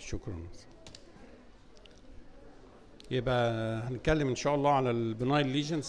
شكرا يبقى هنتكلم ان شاء الله على البنايل ليجنز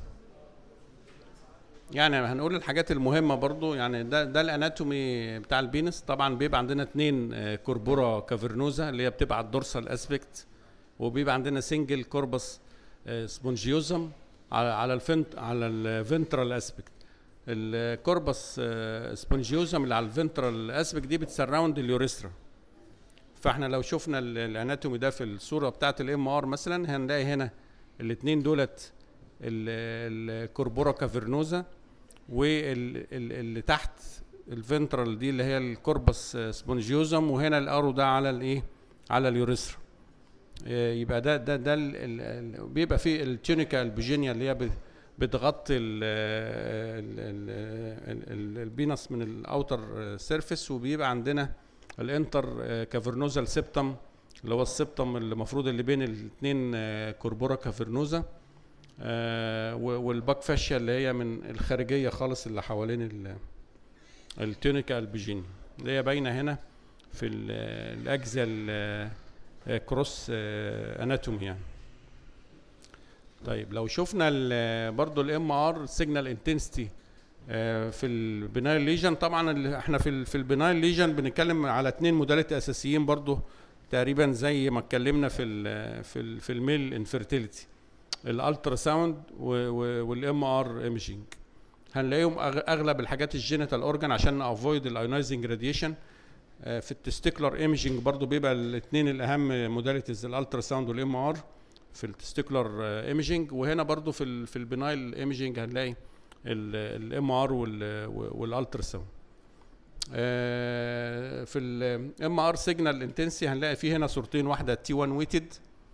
يعني هنقول الحاجات المهمه برضو يعني ده ده الاناتومي بتاع البينس طبعا بيبقى عندنا اتنين آه، كوربورا كافرنوزا اللي هي بتبقى على الدورسال اسبكت وبيبقى عندنا سنجل كوربس آه، سبونجيوزم على على الفنت على الفنترال اسبكت الكوربس آه، سبونجيوزم اللي على الفنترال اسبكت دي بتسراوند اليوريسترا فاحنا لو شفنا ال- الاناتومي ده في الصوره بتاعه الام ار مثلا هنلاقي هنا الاثنين دولت ال- الكوربورا كافرنوزا واللي تحت الفنترال دي اللي هي الكوربس سبونجيوزم وهنا الارو ده على الايه على اليوريثرا آه، يبقى ده ده ده ال- ال- ال- بيبقى فيه التونيكا البوجينيا اللي هي بت- بتغطي ال ال ال ال البينس من الاوتر سيرفيس وبيبقى عندنا الانتر كافرنوزال سيبتم اللي هو السبتم اللي المفروض اللي بين الاثنين كوربورا كافرنوزا آه، و- والباك فاشيا اللي هي من الخارجيه خالص اللي حوالين ال- التونيكا البيجيني اللي هي باينه هنا في ال- الاجزاء ال- آه، كروس آه، اناتومي يعني طيب لو شفنا ال- برضو الام ار سيجنال انتنسيتي في البنايل ليجن طبعا ال- احنا في ال- في البنايل ليجن بنتكلم على اثنين موداليتي اساسيين برضو تقريبا زي ما اتكلمنا في ال في ال في الميل انفيرتيليتي الالترا ساوند والام ار ايمجينج هنلاقيهم أغ- اغلب الحاجات الجينيتال اورجان عشان افويد الايونايزنج راديشن في التستيكولار ايمجينج برضو بيبقى الاثنين الاهم موداليتيز الالترا ساوند والام ار في التستيكولار ايمجينج وهنا برضو في ال في البنايل ايمجينج هنلاقي الام ار والالترا ساوند آه، في الام ار سيجنال انتنسي هنلاقي فيه هنا صورتين واحده تي 1 ويتد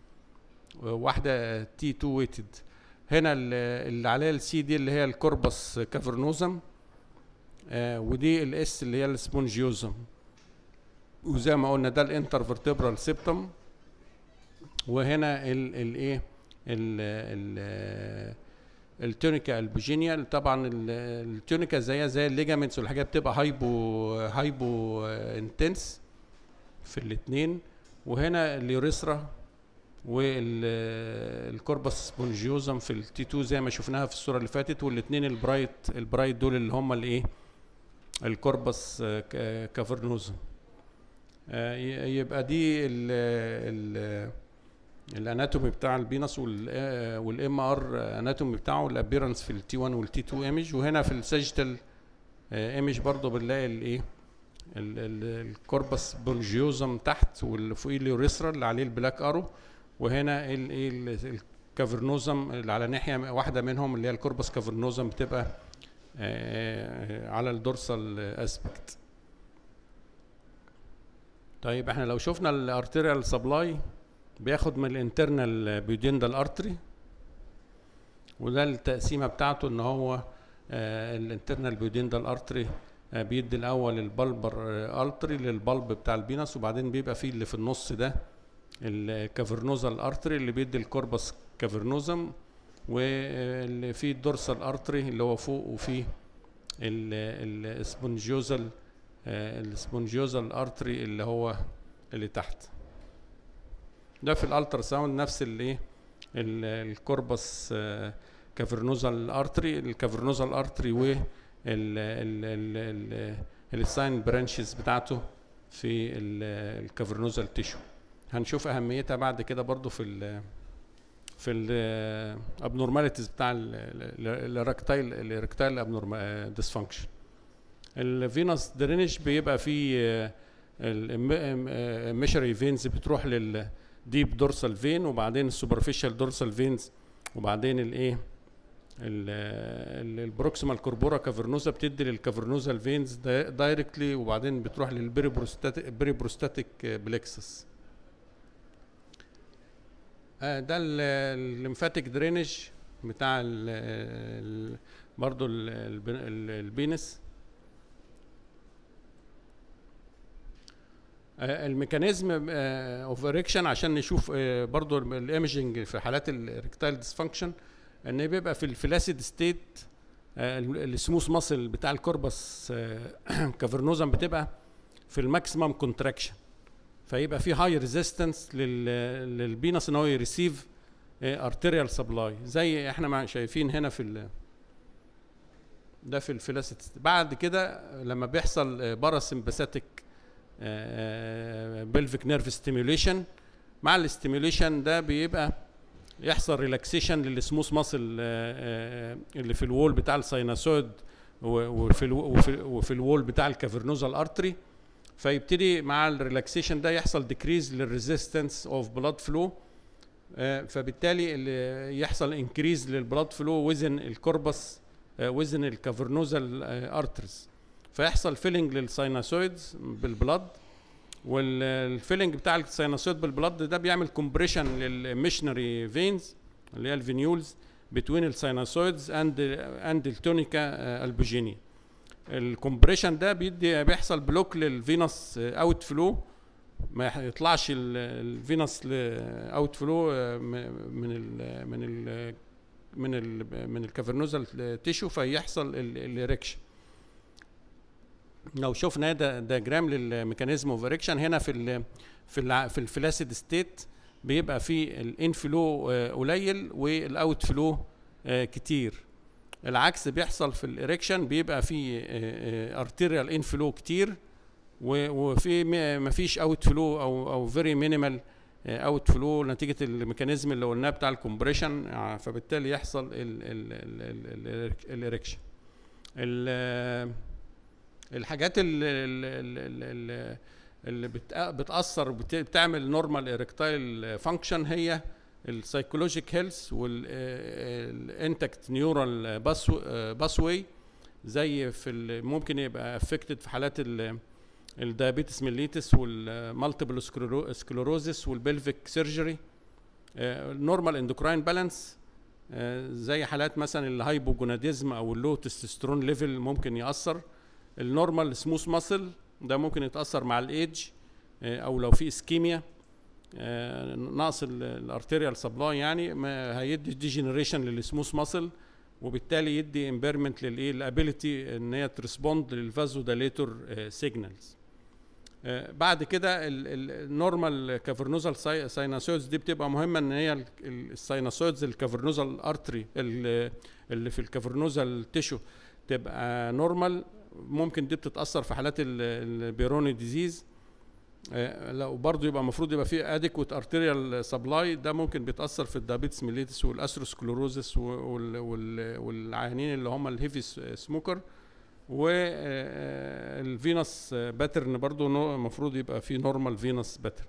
واحده تي 2 ويتد هنا ال- اللي عليها السي دي اللي هي الكوربس كافرنوزم آه، ودي الاس اللي هي السبونجيوزم وزي ما قلنا ده الانترفرتبرال سيبتم وهنا الايه التونيكا البوجينيا طبعا ال- التونيكا زيها زي الليجامنتس والحاجات بتبقى هايبو هايبو انتنس في الاثنين وهنا اليوريثرا والكوربس سبونجيوزم في التي 2 زي ما شفناها في الصوره اللي فاتت والاثنين البرايت البرايت دول اللي هم الايه الكوربس آه، ك- كافرنوزم آه، ي- يبقى دي ال ال الاناتومي بتاع البينس والام ار اناتومي بتاعه الابيرنس في التي 1 والتي 2 ايمج وهنا في الساجيتال ايمج برضه بنلاقي الايه ال- ال- الكوربس بونجيوزم تحت واللي فوقيه اليوريثرا اللي عليه البلاك ارو وهنا الايه ال- الكافرنوزم اللي على ناحيه واحده منهم اللي هي الكوربس كافرنوزم بتبقى آه، على الدورسال اسبكت طيب احنا لو شفنا الارتيريال سبلاي بياخد من الانترنال بيوديندال ارتري وده التقسيمه بتاعته ان هو الانترنال بيوديندال ارتري بيدي الاول البلبر ارتري للبلب بتاع البينس وبعدين بيبقى فيه اللي في النص ده الكافرنوزال ارتري اللي بيدي الكوربس كافرنوزم واللي فيه الدورسال ارتري اللي هو فوق وفيه السبونجيوزال السبونجيوزال ارتري اللي هو اللي تحت ده في الالترا ساوند نفس الايه ال- الكوربس كافرنوزال ارتري الكافرنوزال ارتري و الساين برانشز بتاعته في الكافرنوزال تيشو هنشوف اهميتها بعد كده برضو في ال في الابنورماليتيز بتاع الركتايل الركتايل ديسفانكشن الفينوس درينج بيبقى فيه الميشري فينز بتروح للديب دورسال فين وبعدين السوبرفيشال دورسال فينز وبعدين الايه البروكسيمال كوربورا كافرنوزا بتدي للكافرنوزال فينز دايركتلي وبعدين بتروح للبريبروستاتيك بريبروستاتيك بلكسس آه، ده ال- الليمفاتيك درينج بتاع ال ال برضو ال- الب- ال- البينس آه، الميكانيزم اوف اريكشن عشان نشوف آه، برضو الايمجنج في حالات الريكتايل ديسفانكشن ان بيبقى في الفلاسيد ستيت السموث ماسل بتاع الكوربس كافرنوزم بتبقى في الماكسيمم كونتراكشن فيبقى في هاي ريزيستنس للبينس ان هو يريسيف ارتيريال سبلاي زي احنا ما شايفين هنا في ال ده في الفلاسيت بعد كده لما بيحصل باراسمباثيك بلفيك نيرف ستيميوليشن مع الاستيميوليشن ده بيبقى يحصل ريلاكسيشن للسموث ماسل اللي في الوول بتاع السايناسويد وفي وفي, وفي الوول بتاع الكافرنوزال ارتري فيبتدي مع الريلاكسيشن ده يحصل ديكريز للريزيستنس اوف بلاد فلو فبالتالي اللي يحصل انكريز للبلاد فلو وزن الكوربس وزن الكافرنوزال ارترز فيحصل فيلنج للسايناسويدز بالبلاد والفيلنج بتاع السايناسويد بالبلاد ده بيعمل كومبريشن للميشنري فينز اللي هي الفينيولز بتوين السايناسويدز اند اند التونيكا البوجينيا الكومبريشن ده بيدي بيحصل بلوك للفينوس اوت فلو ما يطلعش الفينوس اوت فلو من ال من ال من ال من الكافرنوزال تيشو فيحصل الاريكشن لو شفنا ده دياجرام للميكانيزم اوف اريكشن هنا في ال في ال في الفلاسيد ستيت بيبقى في الانفلو قليل والاوت فلو كتير العكس بيحصل في الاريكشن بيبقى في ارتيريال انفلو كتير وفي ما فيش اوت فلو او او فيري مينيمال اوت فلو نتيجه الميكانيزم اللي قلناه بتاع الكومبريشن فبالتالي يحصل الاريكشن الحاجات اللي, اللي, اللي بتاثر بتعمل نورمال اريكتايل فانكشن هي السايكولوجيك هيلث والانتكت نيورال باسوي زي في ممكن يبقى افكتد في حالات الدايابيتس ميليتس والمالتيبل سكلوروزس والبلفيك سيرجري نورمال اندوكراين بالانس زي حالات مثلا الهايبوجوناديزم او اللو تستوستيرون ليفل ممكن ياثر النورمال سموث ماسل ده ممكن يتاثر مع الايدج او لو في اسكيميا نقص الارتيريال سبلاي يعني ما هيدي ديجنريشن للسموث ماسل وبالتالي يدي امبيرمنت للايه الابيليتي ان هي تريسبوند للفازو داليتور سيجنالز بعد كده النورمال كافرنوزال سايناسويدز دي بتبقى مهمه ان هي السايناسويدز الكافرنوزال ارتري اللي في الكافرنوزال تيشو تبقى نورمال ممكن دي بتتاثر في حالات البيروني ديزيز لو برضه يبقى المفروض يبقى في اديكوت ارتيريال سبلاي ده ممكن بيتاثر في الدايابيتس ميليتس والاثروسكلوروزس والعيانين اللي هم الهيفي سموكر والفينس باترن برضه المفروض يبقى في نورمال فينس باترن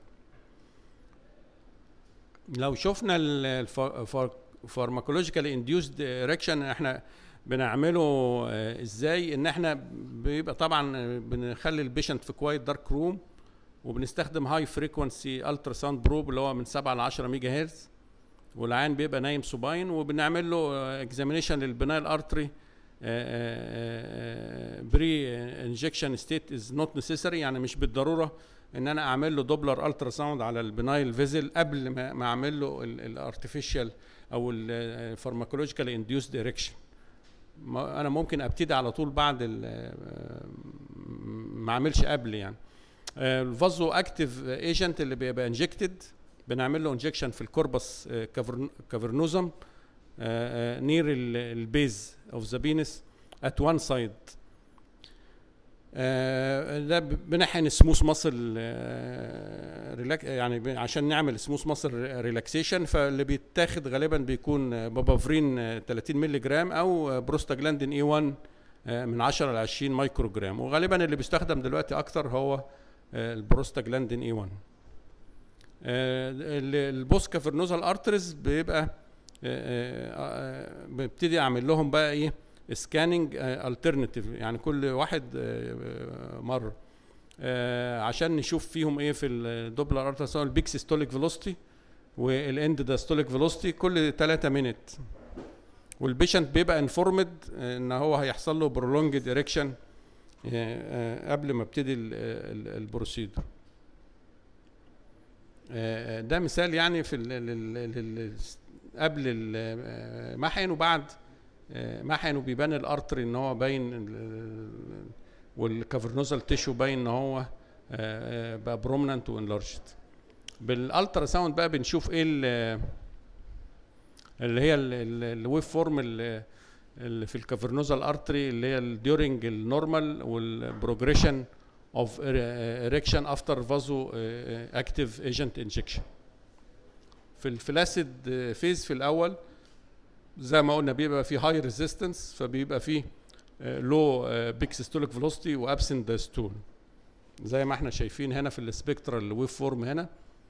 لو شفنا الفارماكولوجيكال انديوسد اريكشن احنا بنعمله ازاي ان احنا بيبقى طبعا بنخلي البيشنت في كوايت دارك روم وبنستخدم هاي فريكونسي الترا ساوند بروب اللي هو من 7 ل 10 ميجا هرتز والعين بيبقى نايم سوباين وبنعمل له اكزامينيشن للبنايل ارتري بري انجكشن ستيت از نوت نيسيسري يعني مش بالضروره ان انا اعمل له دوبلر الترا ساوند على البنايل فيزل قبل ما ما اعمل له الارتفيشال او الفارماكولوجيكال انديوسد اريكشن انا ممكن ابتدي على طول بعد ما اعملش قبل يعني الفازو اكتيف ايجنت اللي بيبقى انجكتد بنعمل له انجكشن في الكوربس كافرنوزم نير البيز اوف ذا بينس ات وان سايد ده بنحقن سموث ماسل يعني عشان نعمل سموث ماسل ريلاكسيشن فاللي بيتاخد غالبا بيكون بابافرين 30 مللي جرام او بروستاجلاندين اي 1 من 10 ل 20 مايكرو جرام وغالبا اللي بيستخدم دلوقتي اكتر هو البروستاجلاندين اي 1 البوست كافرنوزال ارترز بيبقى ببتدي اعمل لهم بقى ايه سكاننج الترناتيف يعني كل واحد مره عشان نشوف فيهم ايه في الدوبلر ارتر سواء البيك سيستوليك فيلوستي والاند داستوليك فيلوستي كل 3 مينت والبيشنت بيبقى انفورمد ان هو هيحصل له برولونجد اريكشن قبل ما ابتدي البروسيدور ده مثال يعني في قبل المحقن وبعد محقن وبيبان الارتري ان هو باين والكافرنوزال تيشو باين ان هو آه، بقى برومننت وانلارجد بالالترا ساوند بقى بنشوف ايه ال- اللي هي الويف فورم اللي اللي في الكافرنوزال ارتري اللي هي الديورنج النورمال والبروجريشن اوف اريكشن افتر فازو اكتيف ايجنت انجكشن في الفلاسيد فيز في الاول زي ما قلنا بيبقى فيه هاي ريزيستنس فبيبقى فيه لو بيك سيستوليك فيلوسيتي وابسنت دايستول زي ما احنا شايفين هنا في السبيكترال ويف فورم هنا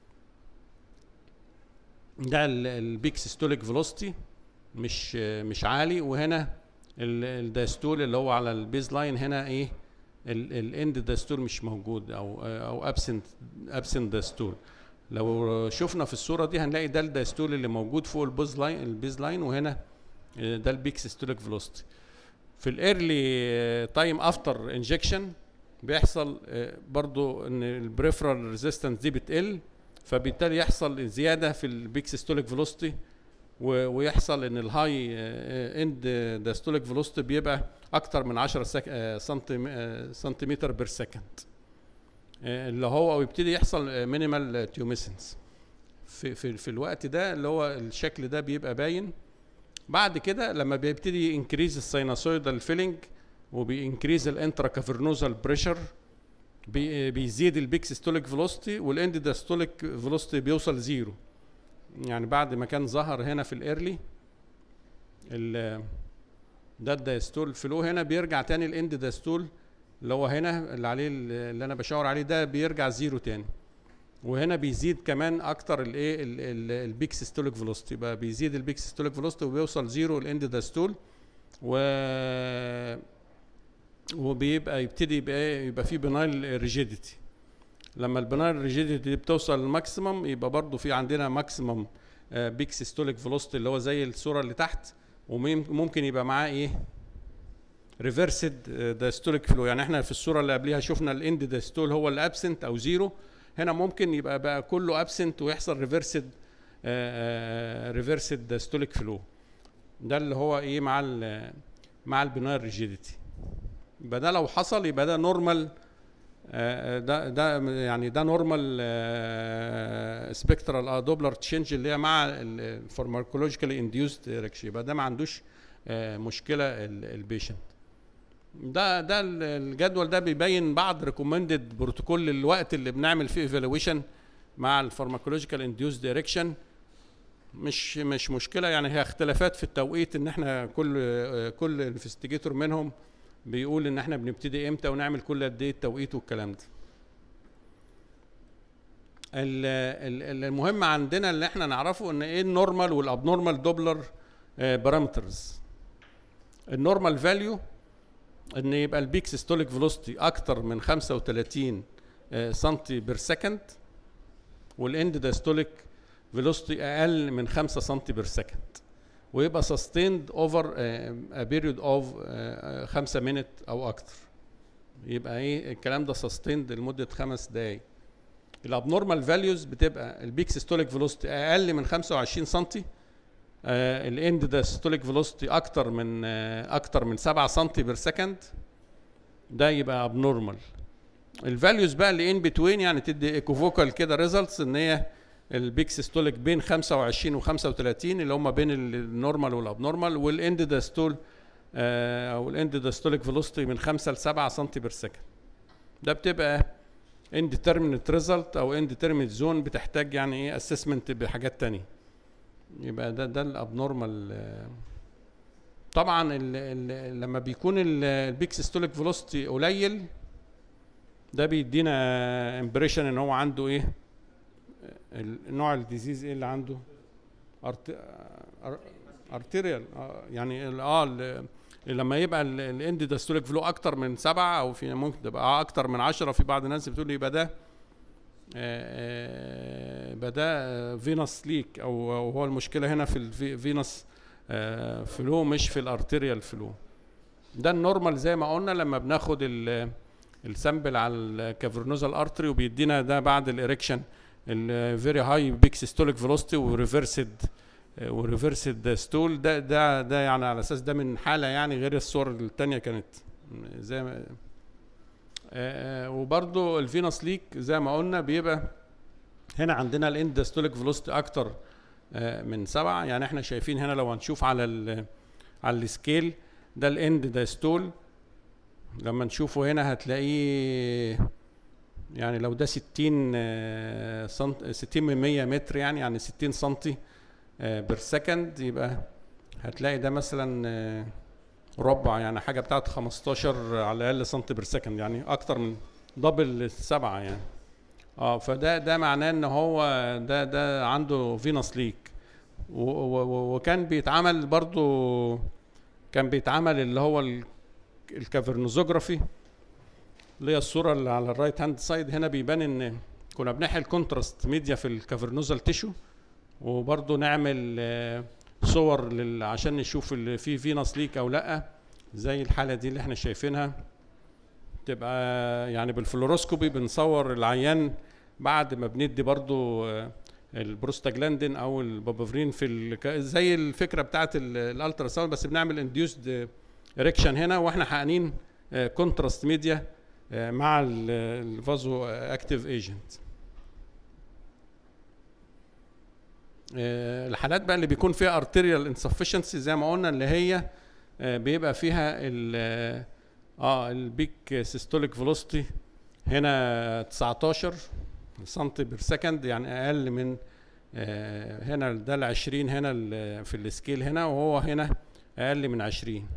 ده البيك سيستوليك فيلوسيتي مش آه، مش عالي وهنا ال- الدايستول اللي هو على البيز لاين هنا ايه الاند دايستول مش موجود او او ابسنت ابسنت دايستول لو شفنا في الصوره دي هنلاقي ده الدايستول اللي موجود فوق البيز لاين البيز لاين وهنا آه، ده البيك سيستوليك فيلوسيتي في الايرلي تايم افتر انجكشن بيحصل آه، برضو ان البريفرال ريزيستنس دي بتقل فبالتالي يحصل زياده في البيك سيستوليك فيلوسيتي و- ويحصل ان الهاي اند داستوليك فيلوسيتي بيبقى اكتر من 10 سك... آه، سنتي... آه، سنتيمتر بير سكند آه، اللي هو ويبتدي يحصل مينيمال تيوميسنس في في في الوقت ده اللي هو الشكل ده بيبقى باين بعد كده لما بيبتدي انكريز السيناسويدال فيلينج وبينكريز الانترا كافرنوزال بريشر بيزيد البيك سيستوليك فيلوسيتي والاند داستوليك فيلوسيتي بيوصل زيرو يعني بعد ما كان ظهر هنا في الايرلي ال- ده الدايستول فلو هنا بيرجع تاني الاند دايستول اللي هو هنا اللي عليه اللي انا بشاور عليه ده بيرجع زيرو تاني وهنا بيزيد كمان اكتر الايه ال- ال- البيك سيستوليك فيلوسيتي بقى بيزيد البيك سيستوليك فيلوسيتي وبيوصل زيرو الاند دايستول و وبيبقى يبتدي يبقى إيه؟ يبقى فيه بنايل ريجيديتي لما البنايل ريجيديتي دي بتوصل للماكسيمم يبقى برضو في عندنا ماكسيمم بيك سيستوليك فيلوسيتي اللي هو زي الصوره اللي تحت وممكن يبقى معاه ايه ريفرسد دايستوليك فلو يعني احنا في الصوره اللي قبليها شفنا الاند دايستول هو اللي ابسنت او زيرو هنا ممكن يبقى بقى كله ابسنت ويحصل ريفرسد ريفرسد دايستوليك فلو ده اللي هو ايه مع ال مع البنايل ريجيديتي يبقى ده لو حصل يبقى ده نورمال ده ده يعني ده نورمال سبكترال دوبلر تشينج اللي هي مع الفارماكولوجيكالي انديوزد ريكشن يبقى ده ما عندوش آه، مشكله البيشنت ده ده ال- الجدول ده بيبين بعض ريكومندد بروتوكول للوقت اللي بنعمل فيه ايفالويشن مع الفارماكولوجيكال انديوز دايركشن مش مش مشكله يعني هي اختلافات في التوقيت ان احنا كل آه، كل انفستيجيتور منهم بيقول ان احنا بنبتدي امتى ونعمل كل قد ايه التوقيت والكلام ده ال- ال- المهم عندنا اللي احنا نعرفه ان ايه النورمال والابنورمال دوبلر بارامترز النورمال فاليو ان يبقى البيك سيستوليك فيلوسيتي اكتر من 35 آه، سنتي بير سكند والاند دايستوليك فيلوسيتي اقل من 5 سنتي بير سكند ويبقى سستيند اوفر ا بيريود اوف 5 مينت او اكتر يبقى ايه الكلام ده سستيند لمده خمس دقائق الابنورمال فاليوز بتبقى البيك سيستوليك فيلوسيتي اقل من 25 سنتي آه الاند دايستوليك فيلوسيتي اكتر من آه اكتر من 7 سنتي بير سكند ده يبقى ابنورمال الفاليوز بقى اللي ان بتوين يعني تدي ايكوفوكال كده ريزلتس ان هي البيك سيستوليك بين 25 و 35 اللي هم بين النورمال والابنورمال والاند داستول آه او الاند داستوليك فيلوسيتي من 5 ل 7 سم بير سكند ده بتبقى انديترمينت ريزلت او انديترمينت زون بتحتاج يعني ايه اسسمنت بحاجات تانية يبقى ده ده الابنورمال آه طبعا ال ال لما بيكون البيك سيستوليك فيلوسيتي قليل ده بيدينا امبريشن ان هو عنده ايه النوع الديزيز ايه اللي عنده ارتيريال يعني ال- اه ال- لما يبقى الاند داستوليك فلو اكتر من سبعة او في ممكن تبقى اكتر من عشرة في بعض الناس بتقول يبقى ده آه، آه، يبقى ده فينوس ليك او أو هو المشكله هنا في الفينوس فلو مش في الارتيريال فلو ده النورمال زي ما قلنا لما بناخد ال- السامبل على الكافرنوزال ارتري وبيدينا ده بعد الاريكشن الفيري هاي بيك سيستوليك فيلوسيتي وريفرسد وريفرسد ستول ده ده ده يعني على اساس ده من حاله يعني غير الصور الثانيه كانت زي ما آه، وبرضو الفينوس ليك زي ما قلنا بيبقى هنا عندنا الاند ستوليك فيلوسيتي اكتر آه، من سبعة يعني احنا شايفين هنا لو هنشوف على ال على السكيل ده الاند دايستول لما نشوفه هنا هتلاقيه يعني لو ده 60 آه، سنت 60 من 100 متر يعني يعني 60 سنتي بير سكند يبقى هتلاقي ده مثلا آه، ربع يعني حاجه بتاعت 15 على الاقل سنتي بير سكند يعني اكتر من دبل السبعه يعني اه فده ده معناه ان هو ده ده عنده فينوس ليك و- و- و- وكان بيتعمل برضو كان بيتعمل اللي هو ال- الكافرنوزوجرافي اللي هي الصوره اللي على الرايت هاند سايد هنا بيبان ان كنا بنحي الكونتراست ميديا في الكافرنوزال تيشو وبرضو نعمل آه، صور لل... عشان نشوف اللي فيه فينوس ليك او لا زي الحاله دي اللي احنا شايفينها تبقى يعني بالفلوروسكوبي بنصور العيان بعد ما بندي برضو آه، البروستاجلاندين او البابافرين في ال... زي الفكره بتاعت ال- الالترا ساوند بس بنعمل انديوسد اريكشن هنا واحنا حقنين كونتراست ميديا مع الفازو اكتيف ايجنت الحالات بقى اللي بيكون فيها ارتيريال انسفشنسي زي ما قلنا اللي هي آه، بيبقى فيها ال اه البيك سيستوليك فيلوسيتي هنا 19 سنتي بير سكند يعني اقل من آه، هنا ده ال 20 هنا ال- في السكيل هنا وهو هنا اقل من 20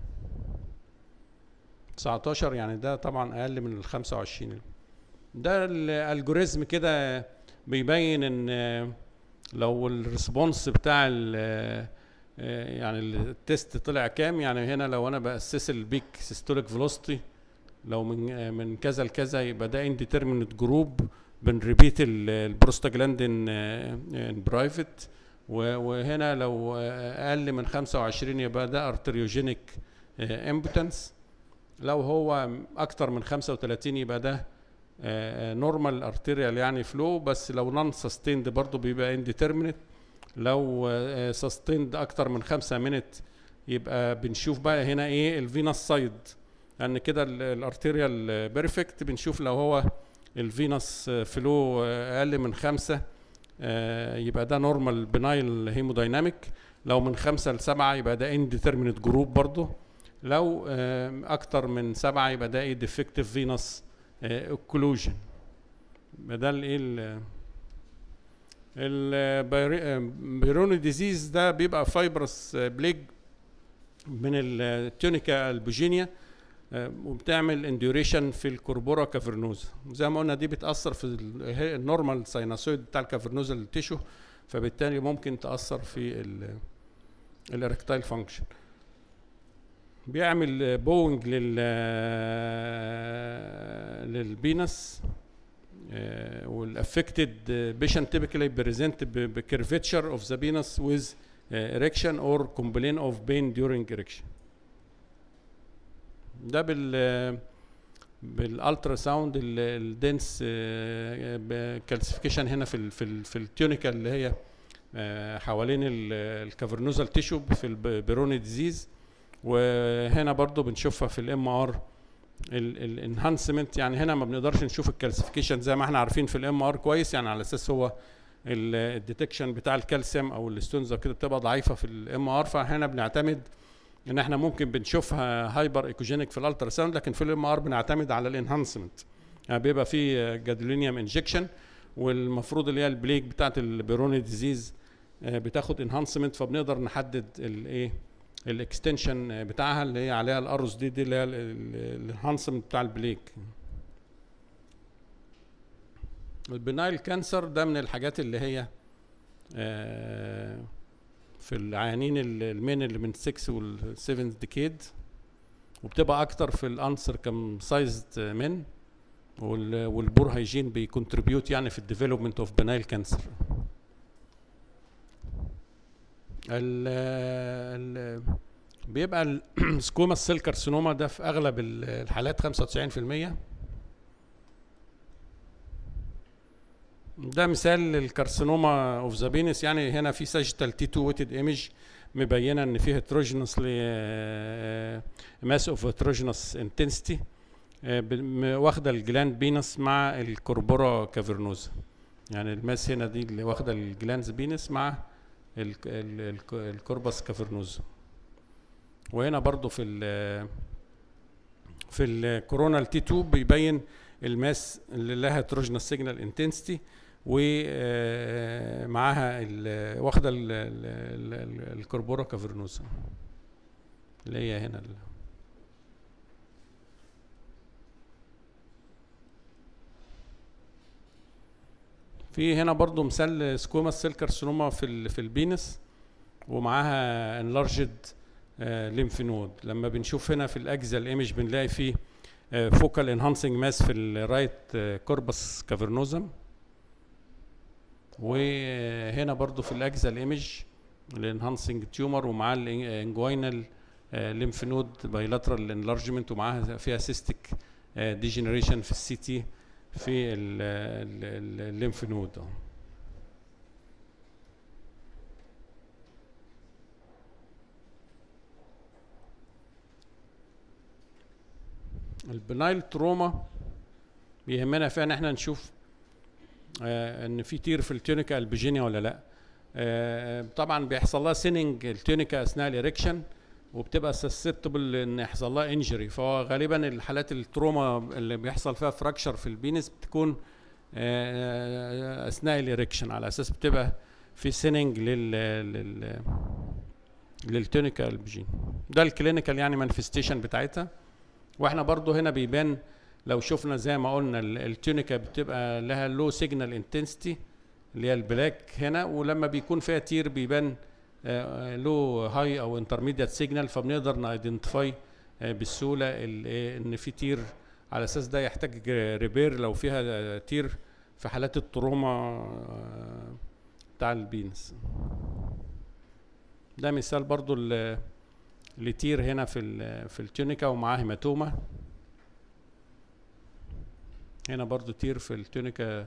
19 يعني ده طبعا اقل من ال 25 ده الالجوريزم كده بيبين ان آه، لو الريسبونس بتاع ال آه، يعني التيست طلع كام يعني هنا لو انا باسس البيك سيستوليك فيلوسيتي لو من آه، من كذا لكذا يبقى ده انديترمينت جروب بنريبيت البروستاجلاندين برايفت وهنا لو آه، اقل من 25 يبقى ده ارتريوجينيك امبوتنس لو هو اكتر من 35 يبقى ده نورمال ارتيريال يعني فلو بس لو نون سستيند برضه بيبقى انديترمينت لو سستيند اكتر من خمسة منت يبقى بنشوف بقى هنا ايه الفينوس سايد لان كده الارتيريال بيرفكت بنشوف لو هو الفينوس فلو اقل من خمسة آه، يبقى ده نورمال بنايل هيمودايناميك لو من خمسة لسبعة يبقى ده انديترمينت جروب برضه لو آه، اكتر من سبعة يبقى ده ايه ديفكتيف فينوس اوكلوجن ده الايه ال- البيروني ديزيز ده بيبقى فايبرس بليج من التونيكا البوجينيا آه، وبتعمل انديوريشن في الكوربورا كافرنوزا زي ما قلنا دي بتاثر في ال- هي النورمال سايناسويد بتاع الكافرنوزا التيشو فبالتالي ممكن تاثر في الاركتايل فانكشن بيعمل بوينج لل للبينس والافكتد بيشنت typically بريزنت بكيرفتشر اوف ذا بينس with erection or complain of pain during erection ده بال بالالترا ساوند الدنس كالسيفيكيشن هنا في ال في ال في التونيكا اللي هي آه، حوالين الكافرنوزال تيشو في البيروني ديزيز وهنا برضو بنشوفها في الام ار الانهانسمنت يعني هنا ما بنقدرش نشوف الكالسيفيكيشن زي ما احنا عارفين في الام ار كويس يعني على اساس هو الديتكشن بتاع الكالسيوم او الستونز كده بتبقى ضعيفه في الام ار فهنا بنعتمد ان احنا ممكن بنشوفها هايبر ايكوجينيك في الالترا ساوند لكن في الام ار بنعتمد على الانهانسمنت يعني بيبقى في جادولينيوم انجكشن والمفروض اللي هي البليك بتاعت البيروني ديزيز بتاخد انهانسمنت فبنقدر نحدد الايه الاكستنشن بتاعها اللي هي عليها الارز دي دي اللي هي الانهانسمنت بتاع البليك البنايل كانسر ده من الحاجات اللي هي آه، في العيانين ال- المين اللي من 6 وال 7 ديكيد وبتبقى اكتر في الانسر كم سايزد من والبور هيجين بيكونتريبيوت يعني في الديفلوبمنت اوف بنايل كانسر ال ال بيبقى السكوما سيل كارسينوما ده في اغلب ال- الحالات 95% ده مثال للكارسينوما اوف ذا بينس يعني هنا في ساجيتال تي 2 ويتد ايمج مبينه ان فيه هيتروجينوس ماس اوف هيتروجينوس انتنسيتي آه، ب- م- واخده الجلاند بينس مع الكوربورا كافرنوزا يعني الماس هنا دي اللي واخده الجلاند بينس مع ال- ال- ال- الكوربس كافرنوزا وهنا برضو في ال في الكورونا تي 2 بيبين الماس اللي لها هيتروجينال سيجنال انتنسيتي ومعاها واخده ال- ال- ال- الكوربورا كافرنوزا اللي هي هنا ال- في هنا برضو مثال سكوما سيل كارسينوما في ال- في البينس ومعاها انلارجد ليمف نود لما بنشوف هنا في الاجزاء الايمج بنلاقي فيه فوكال انهانسنج ماس في الرايت كوربس كافرنوزم وهنا برضو في الاجزاء الايمج الانهانسنج تيومر ومعاه الانجوينال ليمف نود بايلاترال انلارجمنت ومعاها فيها سيستيك ديجنريشن في السي تي في الليمف نود أهو. البنايل تروما بيهمنا فيها ان احنا نشوف آه ان في تير في التونيكا البيجينيا ولا لا آه طبعا بيحصل لها سيننج التونيكا اثناء الاريكشن وبتبقى سسبتبل ان يحصل لها انجري فهو غالبا الحالات التروما اللي بيحصل فيها فراكشر في البينس بتكون آه اثناء الاريكشن على اساس بتبقى في سيننج لل لل للتونيكا البيجين ده الكلينيكال يعني مانيفستيشن بتاعتها واحنا برضو هنا بيبان لو شفنا زي ما قلنا ال- التونيكا بتبقى لها لو سيجنال انتنسيتي اللي هي البلاك هنا ولما بيكون فيها تير بيبان لو هاي او انترميديت سيجنال فبنقدر نايدنتيفاي بالسهوله ال- إيه ان في تير على اساس ده يحتاج ريبير لو فيها آه، تير في حالات التروما آه، بتاع البينس ده مثال برضو ال- لتير هنا في ال- في التونيكا ومعاه هيماتوما هنا برضو تير في التونيكا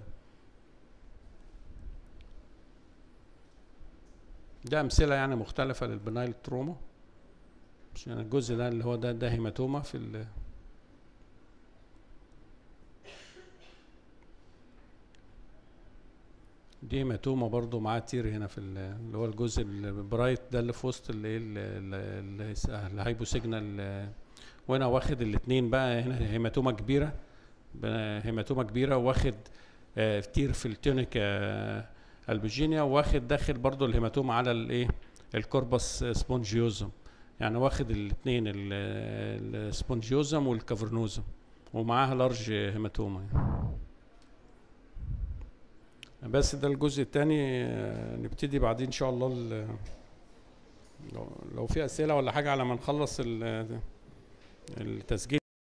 ده امثله يعني مختلفه للبنايل تروما عشان الجزء ده اللي هو ده ده هيماتوما في ال دي هيماتوما برضو معاه تير هنا في ال- اللي هو الجزء البرايت ده اللي في وسط الايه ال- ال- ال- الهايبو سيجنال وانا واخد الاثنين بقى هنا هيماتوما كبيره ب- هيماتوما كبيره واخد آه، تير في التونيك آه، البوجينيا واخد داخل برضو الهيماتوما على الايه الكوربس سبونجيوزم يعني واخد الاثنين السبونجيوزم والكافرنوزم ومعاها لارج هيماتوما بس ده الجزء الثاني نبتدي بعدين ان شاء الله ال- لو- لو في اسئله ولا حاجه على ما نخلص ال- التسجيل